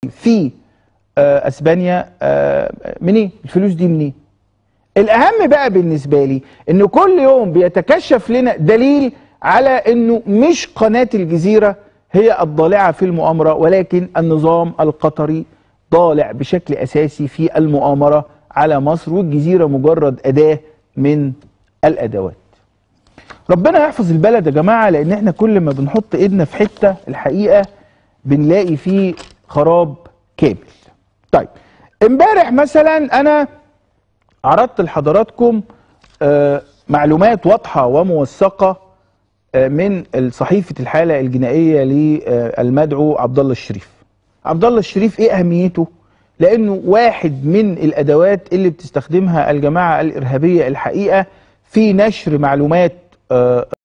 في آه، اسبانيا آه، منين الفلوس دي منين الاهم بقى بالنسبه لي ان كل يوم بيتكشف لنا دليل على انه مش قناه الجزيره هي الضالعه في المؤامره ولكن النظام القطري ضالع بشكل اساسي في المؤامره على مصر والجزيره مجرد اداه من الادوات. ربنا يحفظ البلد يا جماعه لان احنا كل ما بنحط ايدنا في حته الحقيقه بنلاقي فيه خراب كامل. طيب امبارح مثلا انا عرضت لحضراتكم آه، معلومات واضحه وموثقه آه، من صحيفه الحاله الجنائيه للمدعو عبد الله الشريف. عبد الله الشريف ايه اهميته؟ لانه واحد من الادوات اللي بتستخدمها الجماعه الارهابيه الحقيقه في نشر معلومات آه،